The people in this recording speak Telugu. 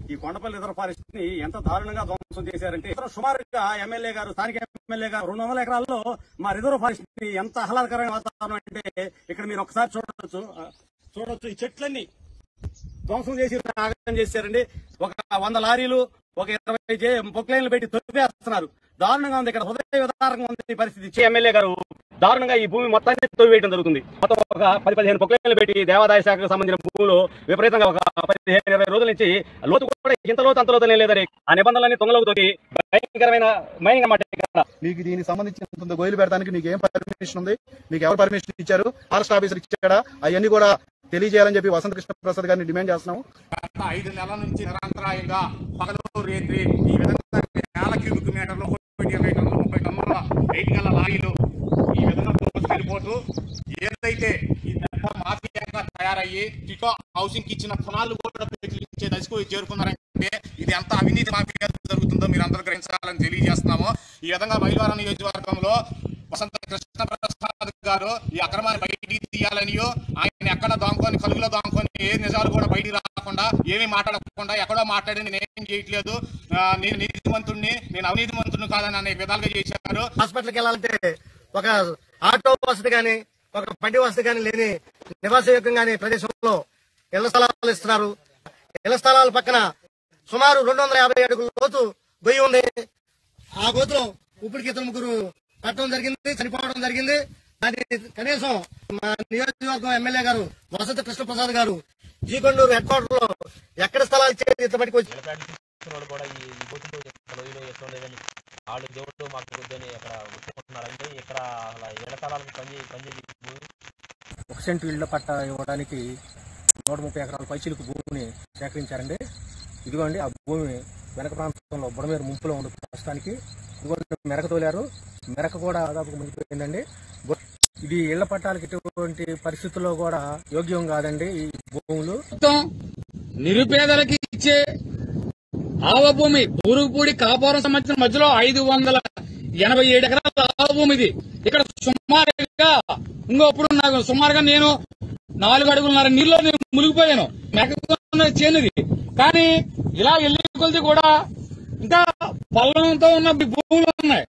ఈ కొండపల్లి రిజర్వ్ ఫారెస్ట్ ని ఎంత దారుణంగా ధ్వంసం చేశారంటే ఇతర సుమారుగా ఎమ్మెల్యే గారు స్థానిక ఎమ్మెల్యే గారు రెండు వందల ఎకరాల్లో మా రిజర్వ్ ఫారెస్ట్ ని ఎంత ఆహ్లాదకరమైన వాతావరణం అంటే ఇక్కడ మీరు ఒకసారి చూడొచ్చు ఆ, చూడొచ్చు ఈ చెట్లన్నీ ధ్వంసం చేసి నాగం చేశారండి ఒక వంద లారీలు ఒక ఇరవై జే- పొక్లైన్లు పెట్టి తొవ్వేస్తున్నారు దారుణంగా ఉంది ఇక్కడ హృదయ విదారకంగా ఉంది ఈ పరిస్థితి ఇచ్చే ఎమ్మెల్యే గారు దారుణంగా ఈ భూమి మొత్తాన్ని తొవ్వేయడం జరుగుతుంది మొత్తం ఒక పది పదిహేను పొక్లైన్లు పెట్టి దేవాదాయ శాఖకు సంబంధించిన భూములు విపరీతంగా ఒక పదిహేను ఇరవై రోజుల నుంచి లోతు కూడా ఇంత లోతు అంత లోతు లేదని ఆ నిబంధనలన్నీ తొంగలోకి తోటి భయంకరమైన మైనింగ్ అన్నమాట ఇక్కడ మీకు దీనికి సంబంధించిన గోయిలు పెడతానికి మీకు ఏం పర్మిషన్ ఉంది మీకు ఎవరు పర్మిషన్ ఇచ్చారు ఫారెస్ట్ ఆఫీసర్ ఇచ్చాడా అవన్నీ కూడా తెలియజేయాలని చెప్పి వసంత కృష్ణ ప్రసాద్ గారిని డిమాండ్ చేస్తున్నాము గత ఐదు నెలల నుంచి నిరంతరాయంగా పగలు రేత్రి ఈ విధంగా వేల క్యూబిక్ మీటర్లు ఒకటి ఇరవై టన్నులు ముప్పై టన్నుల వెయిట్ గల లారీలు ఈ విధంగా వెళ్ళిపోతూ ఏదైతే ఈ పెద్ద మాఫియాగా తయారయ్యి టిటో హౌసింగ్ కి ఇచ్చిన పునాలు కూడా పెంచే దశకు చేరుకున్నారంటే ఇది ఎంత అవినీతి మాఫియా జరుగుతుందో మీరు అందరూ గ్రహించాలని తెలియజేస్తున్నాము ఈ విధంగా మైలవరం నియోజకవర్గంలో వసంత కృష్ణ ప్రసాద్ గారు ఈ అక్రమాన్ని బయటికి తీయాలనియో ఆయన ఎక్కడ దాంకొని కలుగులో దాంకొని ఏ నిజాలు కూడా బయటికి రాకుండా ఏమీ మాట్లాడకుండా ఎక్కడో మాట్లాడి నేను ఏం చేయట్లేదు ఆ, నేను నీతిమంతుడిని నేను అవినీతిమంతుడిని కాదని అనే విధాలుగా చేశారు హాస్పిటల్కి వెళ్ళాలంటే ఒక ఆటో వసతి గాని ఒక బండి వసతి గాని లేని నివాసయోగ్యం గాని ప్రదేశంలో ఇళ్ల స్థలాలు ఇస్తున్నారు ఇళ్ల స్థలాల పక్కన సుమారు రెండు వందల యాభై అడుగుల లోతు గొయ్యి ఉంది ఆ గోతులో ఇప్పటికి ఇద్దరు ముగ్గురు పట్టడం జరిగింది చనిపోవడం జరిగింది దాన్ని కనీసం మా నియోజకవర్గం ఎమ్మెల్యే గారు వసంత కృష్ణప్రసాద్ గారు జీకొండూరు హెడ్ క్వార్టర్ లో ఎక్కడ స్థలాలు ఇచ్చేది ఇంతమటికి వచ్చి నిలబడి తీసుకున్న వాళ్ళు కూడా ఈ ఈ బూతులు లోయలో ఇష్టం లేదని వాళ్ళు దేవుడు మాకు వద్దని ఇక్కడ ఒప్పుకుంటున్నారంటే ఇక్కడ అలా ఏళ్ల కాలాలకు పని పనిచేసి భూమి ఒక సెంటు ఇళ్ల పట్ట ఇవ్వడానికి నూట ముప్పై ఎకరాల పైచిలకు భూమిని సేకరించారండి ఇదిగోండి ఆ భూమి వెనక ప్రాంతంలో బుడమేరు ముంపులో ఉంది ప్రస్తుతానికి ఇదిగోండి మెరక తోలారు మెరక కూడా దాదాపు మునిగిపోయిందండి బు- ఇది ఇళ్ల పట్టాలకు ఎటువంటి పరిస్థితుల్లో కూడా యోగ్యం కాదండి ఈ భూములు మొత్తం నిరుపేదలకి ఇచ్చే ఆవభూమి బూరుగుపూడి కాపురం సంబంధించిన మధ్యలో ఐదు వందల ఎనభై ఏడు ఎకరాల ఆవభూమి ఇది ఇక్కడ సుమారుగా ఇంకొప్పుడు నాకు సుమారుగా నేను నాలుగు అడుగులున్నర నీళ్ళలో నేను మునిగిపోయాను మెక్కకున్న చేనుది కానీ ఇలా వెళ్ళి కొలిది కూడా ఇంకా పల్లంతో ఉన్న భూములు ఉన్నాయి